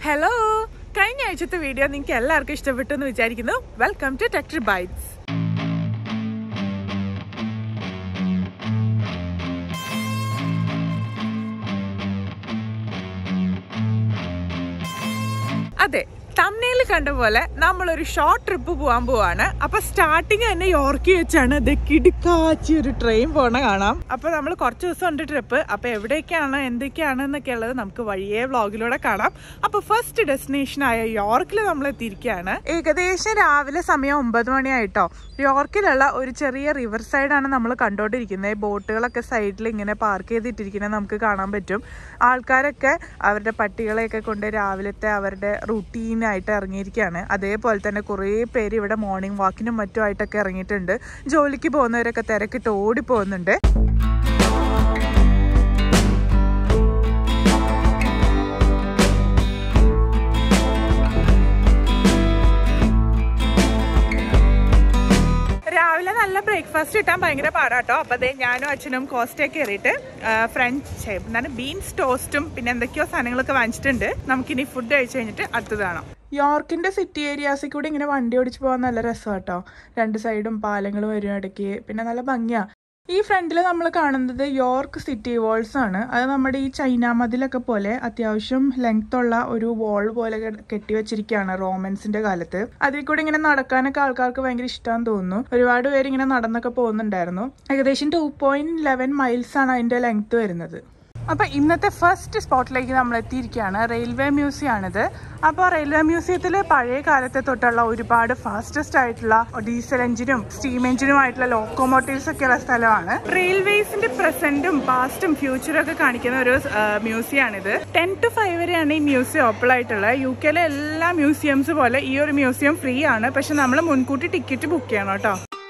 Hello കഴിഞ്ഞ ആഴ്ചത്തെ video നിങ്ങൾക്ക് എല്ലാവർക്കും ഇഷ്ടപ്പെട്ടു എന്ന് വിചാരിക്കുന്നു വെൽക്കം ടു ടെക്ടർ ബൈറ്റ്സ് അതെ തമ്മിൽ കണ്ട പോലെ നമ്മളൊരു ഷോർട്ട് ട്രിപ്പ് പോകാൻ പോവാണ് അപ്പൊ സ്റ്റാർട്ടിങ് തന്നെ യോർക്കി വെച്ചാണ് ഇത് കിടുക്കാച്ചി ഒരു ട്രെയിൻ പോണ കാണാം അപ്പൊ നമ്മൾ കുറച്ച് ദിവസം ഉണ്ട് ട്രിപ്പ് അപ്പൊ എവിടേക്കാണ് എന്തൊക്കെയാണ് എന്നൊക്കെ ഉള്ളത് നമുക്ക് വഴിയേ വ്ളോഗിലൂടെ കാണാം അപ്പൊ ഫസ്റ്റ് ഡെസ്റ്റിനേഷൻ ആയ യോർക്കിൽ നമ്മൾ എത്തിയിരിക്കുകയാണ് ഏകദേശം രാവിലെ സമയം ഒമ്പത് മണിയായിട്ടോ യോർക്കിലുള്ള ഒരു ചെറിയ റിവർ സൈഡാണ് നമ്മൾ കണ്ടോണ്ടിരിക്കുന്നത് ബോട്ടുകളൊക്കെ സൈഡിൽ ഇങ്ങനെ പാർക്ക് ചെയ്തിട്ടിരിക്കുന്നത് നമുക്ക് കാണാൻ പറ്റും ആൾക്കാരൊക്കെ അവരുടെ പട്ടികളെയൊക്കെ കൊണ്ട് രാവിലത്തെ അവരുടെ റുട്ടീനായിട്ട് ഇറങ്ങിയിരിക്കുകയാണ് അതേപോലെ തന്നെ കുറേ പേര് ഇവിടെ മോർണിംഗ് വാക്കിനും മറ്റുമായിട്ടൊക്കെ ഇറങ്ങിയിട്ടുണ്ട് ജോലിക്ക് പോകുന്നവരൊക്കെ തിരക്കിട്ട് ഓടി പോകുന്നുണ്ട് രാവിലെ നല്ല ബ്രേക്ക്ഫാസ്റ്റ് കിട്ടാൻ ഭയങ്കര പാടാട്ടോ അപ്പൊ അതെ ഞാനും അച്ഛനും കോസ്റ്റേ കയറിയിട്ട് ഫ്രഞ്ച് എന്താണ് ബീൻസ് ടോസ്റ്റും പിന്നെ എന്തൊക്കെയോ സാധനങ്ങളൊക്കെ വാങ്ങിച്ചിട്ടുണ്ട് നമുക്കിനി ഫുഡ് കഴിച്ചു കഴിഞ്ഞിട്ട് അടുത്തത് കാണാം യോർക്കിന്റെ സിറ്റി ഏരിയാസിൽ കൂടി ഇങ്ങനെ വണ്ടി ഓടിച്ചു പോകാൻ നല്ല രസമാട്ടോ രണ്ട് സൈഡും പാലങ്ങൾ വരും ഇടയ്ക്ക് പിന്നെ നല്ല ഭംഗിയാ ഈ ഫ്രണ്ടിൽ നമ്മൾ കാണുന്നത് യോർക്ക് സിറ്റി വാൾസ് ആണ് അത് നമ്മുടെ ഈ ചൈന മതിലൊക്കെ പോലെ അത്യാവശ്യം ലെങ്ത് ഉള്ള ഒരു വാൾ പോലെ കെട്ടിവെച്ചിരിക്കുകയാണ് റോമൻസിന്റെ കാലത്ത് അതിൽ കൂടി ഇങ്ങനെ നടക്കാനൊക്കെ ആൾക്കാർക്ക് ഭയങ്കര ഇഷ്ടമാണെന്ന് തോന്നുന്നു ഒരുപാട് പേര് ഇങ്ങനെ നടന്നൊക്കെ പോകുന്നുണ്ടായിരുന്നു ഏകദേശം ടു പോയിന്റ് ലെവൻ മൈൽസ് ആണ് അതിന്റെ ലെങ്ത് വരുന്നത് അപ്പൊ ഇന്നത്തെ ഫസ്റ്റ് സ്പോട്ടിലേക്ക് നമ്മൾ എത്തിയിരിക്കുകയാണ് റെയിൽവേ മ്യൂസിയം ആണിത് അപ്പോൾ റെയിൽവേ മ്യൂസിയത്തിൽ പഴയ കാലത്തെ തൊട്ടുള്ള ഒരുപാട് ഫാസ്റ്റസ്റ്റ് ആയിട്ടുള്ള ഡീസൽ എഞ്ചിനും സ്റ്റീം എഞ്ചിനും ആയിട്ടുള്ള ലോക്കോമോട്ടീവ്സ് ഒക്കെ ഉള്ള സ്ഥലമാണ് റെയിൽവേസിന്റെ പ്രസന്റും പാസ്റ്റും ഫ്യൂച്ചറും ഒക്കെ കാണിക്കുന്ന ഒരു മ്യൂസിയം ആണിത് ടെൻ ടു ഫൈവ് വരെയാണ് ഈ മ്യൂസിയം ഓപ്പൺ ആയിട്ടുള്ളത് യു കെയിലെ എല്ലാ മ്യൂസിയംസ് പോലെ ഈ ഒരു മ്യൂസിയം ഫ്രീ ആണ് പക്ഷെ നമ്മൾ മുൻകൂട്ടി ടിക്കറ്റ് ബുക്ക് ചെയ്യണം കേട്ടോ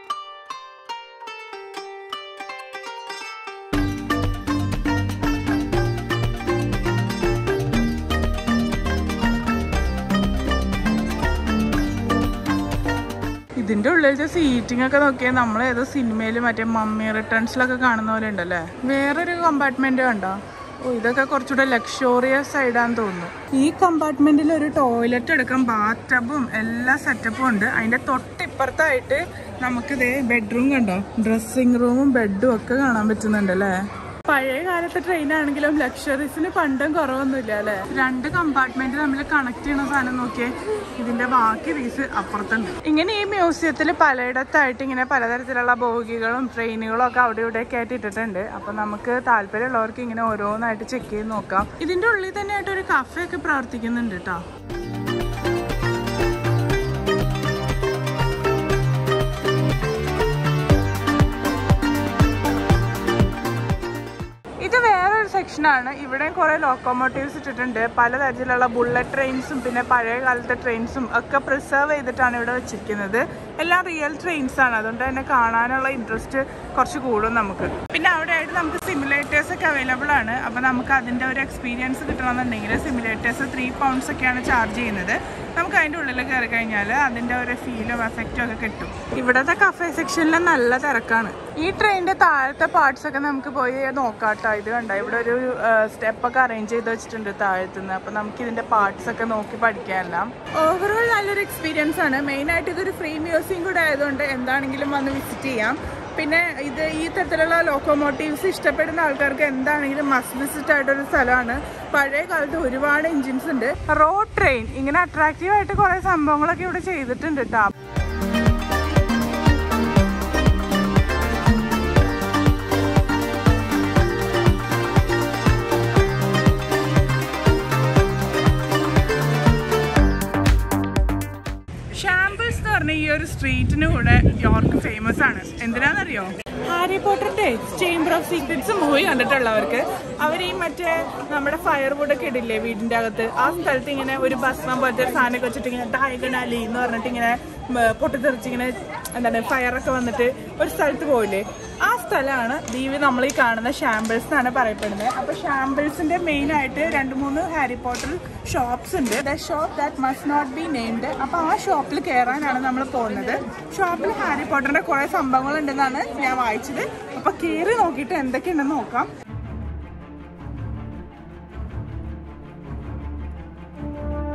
ഇതിന്റെ ഉള്ളിലത്തെ സീറ്റിംഗ് ഒക്കെ നോക്കിയാൽ നമ്മൾ ഏതോ സിനിമയിൽ മറ്റേ മമ്മി റിട്ടേൺസിലൊക്കെ കാണുന്ന പോലെ ഉണ്ടല്ലേ വേറൊരു കമ്പാർട്ട്മെന്റ് കണ്ടോ ഓ ഇതൊക്കെ കുറച്ചുകൂടെ ലക്ഷോറിയസ് സൈഡാന്ന് തോന്നുന്നു ഈ കമ്പാർട്ട്മെന്റിൽ ഒരു ടോയ്ലറ്റ് എടുക്കാം ബാത്ത് ടബും എല്ലാ സെറ്റപ്പും ഉണ്ട് അതിന്റെ തൊട്ടിപ്പുറത്തായിട്ട് നമുക്ക് ഇതേ ബെഡ്റൂം കണ്ടോ ഡ്രസ്സിംഗ് റൂമും ബെഡും ഒക്കെ കാണാൻ പറ്റുന്നുണ്ട് അല്ലേ പഴയ കാലത്തെ ട്രെയിൻ ആണെങ്കിലും ലക്ഷറീസിന് പണ്ടും കുറവൊന്നുമില്ല അല്ലെ രണ്ട് കമ്പാർട്ട്മെന്റ് തമ്മിൽ കണക്ട് ചെയ്യുന്ന സാധനം നോക്കിയേ ഇതിന്റെ ബാക്കി പീസ് അപ്പുറത്തുണ്ട് ഇങ്ങനെ ഈ മ്യൂസിയത്തിൽ പലയിടത്തായിട്ട് ഇങ്ങനെ പലതരത്തിലുള്ള ബോഗികളും ട്രെയിനുകളും ഒക്കെ അവിടെ ഇവിടെ ഒക്കെ ആയിട്ട് ഇട്ടിട്ടുണ്ട് അപ്പൊ നമുക്ക് താല്പര്യമുള്ളവർക്ക് ഇങ്ങനെ ഓരോന്നായിട്ട് ചെക്ക് ചെയ്ത് നോക്കാം ഇതിന്റെ ഉള്ളിൽ തന്നെ ആയിട്ട് ഒരു കഫേ ഒക്കെ പ്രവർത്തിക്കുന്നുണ്ട് കേട്ടോ ഇത് വേറൊരു സെക്ഷനാണ് ഇവിടെ കുറെ ലോക്കോമോട്ടീവ്സ് ഇട്ടിട്ടുണ്ട് പലതരത്തിലുള്ള ബുള്ളറ്റ് ട്രെയിൻസും പിന്നെ പഴയ കാലത്തെ ട്രെയിൻസും ഒക്കെ പ്രിസർവ് ചെയ്തിട്ടാണ് ഇവിടെ വെച്ചിരിക്കുന്നത് എല്ലാം റിയൽ ട്രെയിൻസ് ആണ് അതുകൊണ്ട് തന്നെ കാണാനുള്ള ഇൻട്രസ്റ്റ് കുറച്ച് കൂടും നമുക്ക് പിന്നെ അവിടെ ആയിട്ട് നമുക്ക് സിമുലേറ്റേഴ്സ് ഒക്കെ അവൈലബിൾ ആണ് അപ്പോൾ നമുക്ക് അതിൻ്റെ ഒരു എക്സ്പീരിയൻസ് കിട്ടണമെന്നുണ്ടെങ്കിൽ സിമുലേറ്റേഴ്സ് ത്രീ പൗണ്ട്സ് ഒക്കെയാണ് ചാർജ് ചെയ്യുന്നത് നമുക്ക് അതിൻ്റെ ഉള്ളിൽ കയറി കഴിഞ്ഞാൽ അതിൻ്റെ ഒരു ഫീലും എഫക്റ്റും ഒക്കെ കിട്ടും ഇവിടുത്തെ കഫേ സെക്ഷനിൽ നല്ല തിരക്കാണ് ഈ ട്രെയിനിന്റെ താഴത്തെ പാർട്സ് ഒക്കെ നമുക്ക് പോയി നോക്കാട്ടോ ഇത് കണ്ട ഇവിടെ ഒരു സ്റ്റെപ്പ് ഒക്കെ അറേഞ്ച് ചെയ്ത് വെച്ചിട്ടുണ്ട് താഴത്തുനിന്ന് അപ്പൊ നമുക്ക് ഇതിന്റെ പാർട്സ് ഒക്കെ നോക്കി പഠിക്കാനെല്ലാം ഓവറോൾ നല്ലൊരു എക്സ്പീരിയൻസ് ആണ് മെയിൻ ആയിട്ട് ഇതൊരു ഫ്രീ മ്യൂസിയം കൂടെ ആയതുകൊണ്ട് എന്താണെങ്കിലും വന്ന് വിസിറ്റ് ചെയ്യാം പിന്നെ ഇത് ഈ തരത്തിലുള്ള ലോക്കോമോട്ടീവ്സ് ഇഷ്ടപ്പെടുന്ന ആൾക്കാർക്ക് എന്താണെങ്കിലും മസ്റ്റ് വിസിറ്റ് ആയിട്ടൊരു സ്ഥലമാണ് പഴയ കാലത്ത് ഒരുപാട് എഞ്ചിൻസ് ഉണ്ട് റോഡ് ട്രെയിൻ ഇങ്ങനെ അട്രാക്റ്റീവ് ആയിട്ട് കുറെ സംഭവങ്ങളൊക്കെ ഇവിടെ ചെയ്തിട്ടുണ്ട് കേട്ടോ ഷാമ്പിൾസ് എന്ന് പറഞ്ഞ ഈ ഒരു സ്ട്രീറ്റിന് കൂടെ യോർക്ക് ഫേമസ് ആണ് എന്തിനാണെന്നറിയോ ഹാരി പോട്ടറിന്റെ ചേംബർ ഓഫ് സീക്രറ്റ്സ് മൂവി കണ്ടിട്ടുള്ളവർക്ക് അവർ ഈ മറ്റേ നമ്മുടെ ഫയർ വുഡ് ഒക്കെ ഇടില്ലേ വീടിന്റെ അകത്ത് ആ സ്ഥലത്ത് ഇങ്ങനെ ഒരു ഭസ്മം പോലത്തെ ഒരു സാധനമൊക്കെ വെച്ചിട്ട് ഇങ്ങനെ ഡയഗണാലി എന്ന് പറഞ്ഞിട്ട് ഇങ്ങനെ പൊട്ടിത്തെറിച്ച് ഇങ്ങനെ എന്താണ് ഫയറൊക്കെ വന്നിട്ട് ഒരു സ്ഥലത്ത് പോയില്ലേ ആ സ്ഥലമാണ് ദീപ് നമ്മൾ ഈ കാണുന്ന ഷാമ്പിൾസ് എന്നാണ് പറയപ്പെടുന്നത് അപ്പൊ ഷാമ്പിൾസിന്റെ മെയിൻ ആയിട്ട് രണ്ട് മൂന്ന് ഹാരി പോട്ടർ ഷോപ്സ് ഉണ്ട് the shop that must not be named അപ്പൊ ആ ഷോപ്പിൽ കയറാനാണ് നമ്മൾ പോകുന്നത് ഷോപ്പിൽ ഹാരി പോട്ടറിന്റെ കുറെ സംഭവങ്ങൾ ഉണ്ടെന്നാണ് ഞാൻ വായിച്ചത് അപ്പൊ കയറി നോക്കിയിട്ട് എന്തൊക്കെയുണ്ടെന്ന് നോക്കാം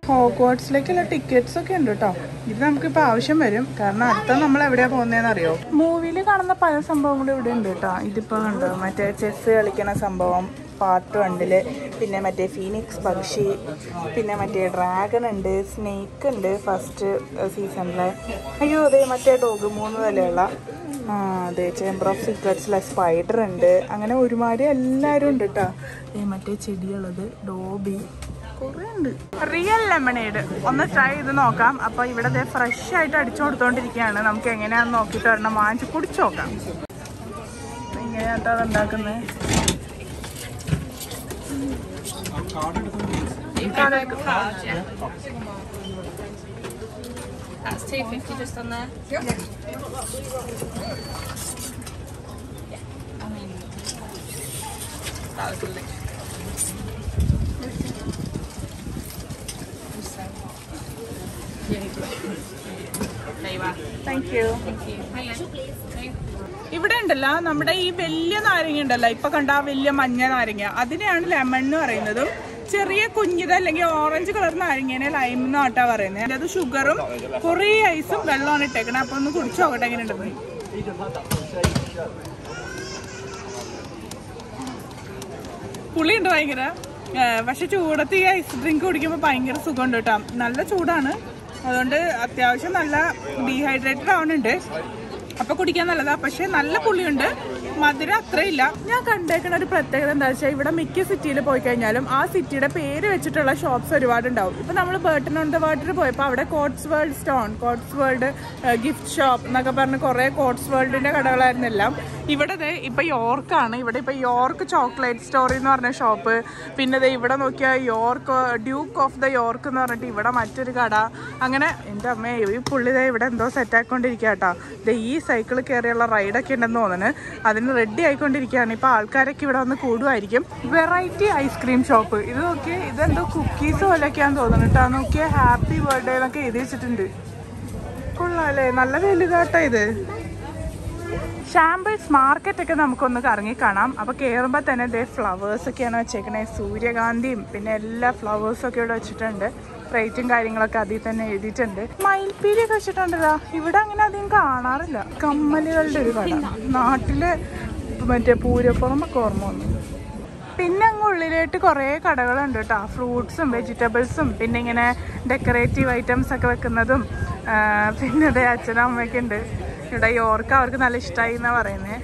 ഹോഗ്വാട്സിലേക്കുള്ള ടിക്കറ്റ്സ് ഒക്കെ ഉണ്ട് കേട്ടോ ഇത് നമുക്കിപ്പോൾ ആവശ്യം വരും കാരണം അടുത്ത നമ്മൾ എവിടെയാ പോകുന്നതെന്ന് അറിയോ മൂവിയിൽ കാണുന്ന പല സംഭവങ്ങളും ഇവിടെ ഉണ്ട് കേട്ടോ ഇതിപ്പോൾ കണ്ടോ മറ്റേ ചെസ് കളിക്കണ സംഭവം പാർട്ട് വണ്ണില് പിന്നെ മറ്റേ ഫീനിക്സ് പക്ഷി പിന്നെ മറ്റേ ഡ്രാഗൺ ഉണ്ട് സ്നേക്ക് ഉണ്ട് ഫസ്റ്റ് സീസണിലെ അയ്യോ അതെ മറ്റേ ഡോഗ് മൂന്ന് തലയുള്ള ആ അതെ ചേംബർ ഓഫ് സീക്രട്സിലെ സ്പൈഡർ ഉണ്ട് അങ്ങനെ ഒരുമാതിരി എല്ലാവരും ഉണ്ട് കേട്ടോ ഈ മറ്റേ ചെടിയുള്ളത് ഡോബി കുറേ ഉണ്ട് റിയൽ ലെമണേഡ് ഒന്ന് ട്രൈ ചെയ്ത് നോക്കാം അപ്പോൾ ഇവിടെ ഫ്രഷ് ആയിട്ട് അടിച്ചു കൊടുത്തോണ്ടിരിക്കുകയാണ് നമുക്ക് എങ്ങനെയാണെന്ന് നോക്കിയിട്ട് ഒരെണ്ണം വാങ്ങിച്ച് കുടിച്ചു നോക്കാം എങ്ങനെയാട്ടോ അത് ഉണ്ടാക്കുന്നത് That's two fifty just on there. I mean, that was delicious. There you are. Thank you Thank you. Hiya. Hey. ഇവിടെ ഉണ്ടല്ലോ നമ്മുടെ ഈ വലിയ നാരങ്ങ ഉണ്ടല്ലോ ഇപ്പൊ കണ്ട ആ വലിയ മഞ്ഞ നാരങ്ങ അതിനെയാണ് ലെമൺ എന്ന് പറയുന്നതും ചെറിയ കുഞ്ഞിത് അല്ലെങ്കിൽ ഓറഞ്ച് കളർ നാരങ്ങേനെ ലൈം എന്നാട്ടാ പറയുന്നത് അതിന്റെ അത് ഷുഗറും കുറേ ഐസും വെള്ളമാണ് ഇട്ടേക്കണേ അപ്പൊ ഒന്ന് കുടിച്ചു നോക്കട്ടെ എങ്ങനെ ഉണ്ടെന്ന് പുളിയുണ്ട് ഭയങ്കര ഏ, പക്ഷെ ചൂടത്ത് ഈ ഐസ് ഡ്രിങ്ക് കുടിക്കുമ്പോൾ ഭയങ്കര സുഖമുണ്ട് കേട്ടോ നല്ല ചൂടാണ് അതുകൊണ്ട് അത്യാവശ്യം നല്ല ഡീഹൈഡ്രേറ്റഡ് ആവുന്നുണ്ട് അപ്പൊ കുടിക്കാൻ നല്ലതാ പക്ഷെ നല്ല പുളിയുണ്ട് മധുരം അത്രയില്ല ഞാൻ കണ്ടേക്കുന്ന ഒരു പ്രത്യേകത എന്താ വെച്ചാൽ ഇവിടെ മിക്ക സിറ്റിയിൽ പോയി കഴിഞ്ഞാലും ആ സിറ്റിയുടെ പേര് വെച്ചിട്ടുള്ള ഷോപ്സ് ഒരുപാട് ഉണ്ടാവും ഇപ്പൊ നമ്മൾ ബേർട്ടൺ ഓൺ ദ വാട്ടർ പോയപ്പോൾ അവിടെ Cotswold stone Cotswold gift shop എന്നൊക്കെ പറഞ്ഞ് കുറെ കോട്സ് വേൾഡിന്റെ കടകളായിരുന്നു എല്ലാം ഇവിടെ ദേ ഇപ്പൊ യോർക്കാണ് ഇവിടെ ഇപ്പൊ യോർക്ക് ചോക്ലേറ്റ് സ്റ്റോറി എന്ന് പറഞ്ഞ ഷോപ്പ് പിന്നെ ദേ ഇവിടെ നോക്കിയാൽ York Duke of the York എന്ന് പറഞ്ഞിട്ട് ഇവിടെ മറ്റൊരു കട അങ്ങനെ എൻ്റെ അമ്മേ ഈ പുള്ളി ദേ ഇവിടെ എന്തോ സെറ്റ് ആയിക്കൊണ്ടിരിക്കുക കേട്ടോ ദേ ഈ സൈക്കിൾ കയറിയുള്ള റൈഡൊക്കെ ഉണ്ടെന്ന് തോന്നുന്നു അതിന് റെഡി ആയിക്കൊണ്ടിരിക്കുകയാണ് ഇപ്പൊ ആൾക്കാരൊക്കെ ഇവിടെ വന്ന് കൂടുമായിരിക്കും വെറൈറ്റി ഐസ്ക്രീം ഷോപ്പ് ഇത് നോക്കിയേ ഇതെന്തോ കുക്കീസ് പോലെയൊക്കെയാന്ന് തോന്നുന്നു കേട്ടോ നോക്കിയേ ഹാപ്പി ബർത്ത്ഡേ എന്നൊക്കെ എഴുതി വെച്ചിട്ടുണ്ട് കൊള്ളാല്ലേ നല്ല വലുതാട്ടോ ഇത് ഷാംബിൾസ് മാർക്കറ്റ് ഒക്കെ നമുക്കൊന്ന് കറങ്ങി കാണാം അപ്പൊ കേറുമ്പോൾ തന്നെ ഇതേ ഫ്ലവേഴ്സ് ഒക്കെയാണ് വെച്ചേക്കണേ സൂര്യകാന്തിയും പിന്നെ എല്ലാ ഫ്ലവേഴ്സും ഒക്കെ ഇവിടെ വെച്ചിട്ടുണ്ട് റേറ്റും കാര്യങ്ങളൊക്കെ അതിൽ തന്നെ എഴുതിയിട്ടുണ്ട് മയിൽപ്പീലി ഒക്കെ വെച്ചിട്ടുണ്ടല്ലോ ഇവിടെ അങ്ങനെ അധികം കാണാറില്ല കമ്മലുകളുടെ ഒരു കട നാട്ടില് മറ്റേ പൂരപ്പുറമൊക്കെ ഓർമ്മ വന്നു പിന്നെ അങ്ങ് ഉള്ളിലായിട്ട് കുറേ കടകളുണ്ട് കേട്ടോ ഫ്രൂട്ട്സും വെജിറ്റബിൾസും പിന്നെ ഇങ്ങനെ ഡെക്കറേറ്റീവ് ഐറ്റംസ് ഒക്കെ വെക്കുന്നതും ആ, പിന്നെ ഇതേ അച്ഛനും അമ്മയൊക്കെ ഉണ്ട് ഇവിടെ യോർക്ക് അവർക്ക് നല്ല ഇഷ്ടമായി എന്നാ പറയുന്നത്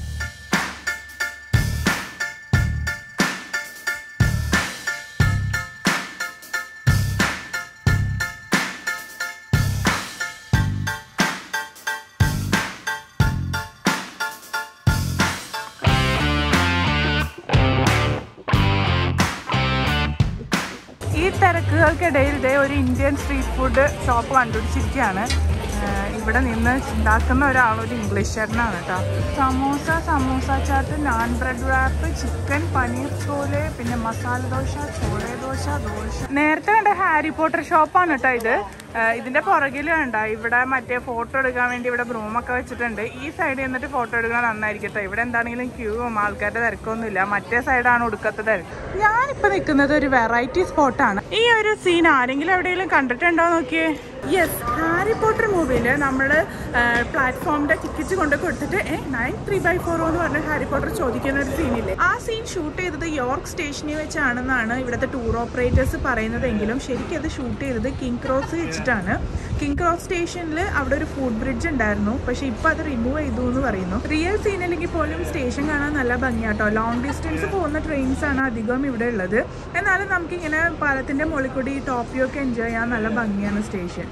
ഈ തിരക്കുകൾക്കിടയിൽ ഇതേ ഒരു ഇന്ത്യൻ സ്ട്രീറ്റ് ഫുഡ് ഷോപ്പ് കണ്ടുപിടിച്ചിരിക്കുകയാണ് ആഹ് ഇവിടെ നിന്ന് ഉണ്ടാക്കുന്ന ഒരാൾ ഒരു ഇംഗ്ലീഷ് ചേട്ടനാണ് കേട്ടോ samosa samosa chaat naan bread wrap chicken paneer chole പിന്നെ മസാല ദോശ ചോളെ ദോശ ദോശ നേരത്തെ കണ്ട ഹാരി പോട്ടർ ഷോപ്പാണ് കേട്ടോ ഇത് ആഹ് ഇതിന്റെ പുറകിൽ വേണ്ട ഇവിടെ മറ്റേ ഫോട്ടോ എടുക്കാൻ വേണ്ടി ഇവിടെ ബ്രൂമൊക്കെ വെച്ചിട്ടുണ്ട് ഈ സൈഡിൽ നിന്നിട്ട് ഫോട്ടോ എടുക്കാൻ നന്നായിരിക്കും കേട്ടോ ഇവിടെ എന്താണെങ്കിലും ക്യൂവും ആൾക്കാരുടെ തിരക്കൊന്നുമില്ല മറ്റേ സൈഡാണ് ഒടുക്കത്തെ തിരക്ക് ഞാനിപ്പോ നിൽക്കുന്നത് ഒരു വെറൈറ്റി സ്പോട്ടാണ് ഈ ഒരു സീൻ ആരെങ്കിലും എവിടെയെങ്കിലും കണ്ടിട്ടുണ്ടോ നോക്കിയേ യെസ് ഹാരി പോട്ടർ മൂവിയില് നമ്മള് പ്ലാറ്റ്ഫോമിന്റെ ടിക്കറ്റ് കൊണ്ട് കൊടുത്തിട്ട് നയൻ ത്രീ ബൈ ഫോർ എന്ന് പറഞ്ഞ ഹാരി പോട്ടർ ചോദിക്കുന്ന ഒരു സീനില്ലേ ആ സീൻ ഷൂട്ട് ചെയ്തത് യോർക്ക് സ്റ്റേഷനിൽ വെച്ചാണെന്നാണ് ഇവിടുത്തെ ടൂർ ഓപ്പറേറ്റേഴ്സ് പറയുന്നതെങ്കിലും ശരിക്കും അത് ഷൂട്ട് ചെയ്തത് കിങ് ക്രോസ് വെച്ചിട്ടാണ് കിങ് ക്രോസ് സ്റ്റേഷനിൽ അവിടെ ഒരു ഫുഡ് ബ്രിഡ്ജ് ഉണ്ടായിരുന്നു പക്ഷെ ഇപ്പൊ അത് റിമൂവ് ചെയ്തു എന്ന് പറയുന്നു റിയൽ സീൻ അല്ലെങ്കിൽ പോലും സ്റ്റേഷൻ കാണാൻ നല്ല ഭംഗിയാട്ടോ ലോങ് ഡിസ്റ്റൻസ് പോകുന്ന ട്രെയിൻസ് ആണ് അധികം ഇവിടെ ഉള്ളത് എന്നാലും നമുക്കിങ്ങനെ പാലത്തിന്റെ മുകളിൽ കൂടി ടോപ്പിയോ ഒക്കെ എൻജോയ് ചെയ്യാൻ നല്ല ഭംഗിയാണ് സ്റ്റേഷൻ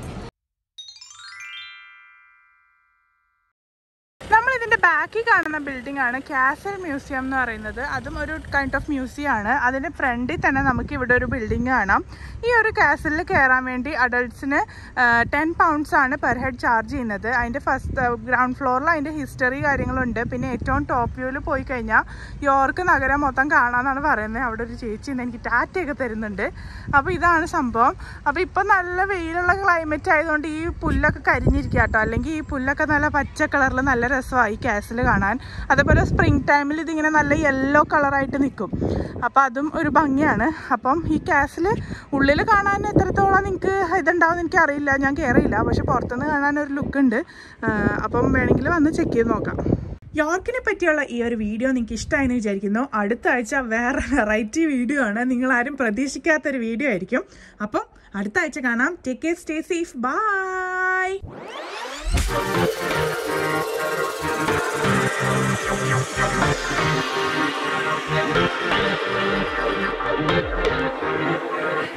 നമ്മൾ ഇതിന്റെ ബാക്കിൽ കാണുന്ന ബിൽഡിംഗ് ആണ് കാസൽ മ്യൂസിയം എന്ന് പറയുന്നത് അതും ഒരു കൈൻഡ് ഓഫ് മ്യൂസിയം ആണ് അതിന്റെ ഫ്രണ്ടിൽ തന്നെ നമുക്ക് ഇവിടെ ഒരു ബിൽഡിംഗ് കാണാം ഈ ഒരു കാസലിൽ കയറാൻ വേണ്ടി അഡൾട്ട്സിന് ടെൻ പൗണ്ട്സ് ആണ് പെർ ഹെഡ് ചാർജ് ചെയ്യുന്നത് അതിന്റെ ഫസ്റ്റ് ഗ്രൗണ്ട് ഫ്ലോറിൽ അതിന്റെ ഹിസ്റ്ററി കാര്യങ്ങളുണ്ട് പിന്നെ ഏറ്റവും ടോപ്പ് വ്യൂവിൽ പോയി കഴിഞ്ഞാൽ യോർക്ക് നഗരം മൊത്തം കാണാമെന്നാണ് പറയുന്നത് അവിടെ ഒരു ചേച്ചി ഇന്ന് എനിക്ക് ടാറ്റയൊക്കെ തരുന്നുണ്ട് അപ്പോൾ ഇതാണ് സംഭവം അപ്പോൾ ഇപ്പം നല്ല വെയിലുള്ള ക്ലൈമറ്റ് ആയതുകൊണ്ട് ഈ പുല്ലൊക്കെ കരിഞ്ഞിരിക്കുക കേട്ടോ അല്ലെങ്കിൽ ഈ പുല്ലൊക്കെ നല്ല പച്ച കളറിൽ നല്ല രസമായി കാസിൽ രസത്തിൽ കാണാൻ അതേപോലെ സ്പ്രിങ് ടൈമിൽ ഇതിങ്ങനെ നല്ല യെല്ലോ കളറായിട്ട് നിൽക്കും അപ്പോൾ അതും ഒരു ഭംഗിയാണ് അപ്പം ഈ കാസിൽ ഉള്ളിൽ കാണാൻ എത്രത്തോളം നിങ്ങൾക്ക് ഇതുണ്ടാവും എനിക്ക് അറിയില്ല ഞാൻ കയറിയില്ല പക്ഷെ പുറത്തുനിന്ന് കാണാൻ ഒരു ലുക്ക് ഉണ്ട് ആ, അപ്പം വേണമെങ്കിൽ വന്ന് ചെക്ക് ചെയ്ത് നോക്കാം യോർക്കിനെ പറ്റിയുള്ള ഈ ഒരു വീഡിയോ നിങ്ങൾക്ക് ഇഷ്ടമായെന്ന് വിചാരിക്കുന്നു അടുത്ത ആഴ്ച വേറെ വെറൈറ്റി വീഡിയോ ആണ് നിങ്ങൾ ആരും പ്രതീക്ഷിക്കാത്തൊരു വീഡിയോ ആയിരിക്കും അപ്പം അടുത്ത ആഴ്ച കാണാം take care stay safe bye Thank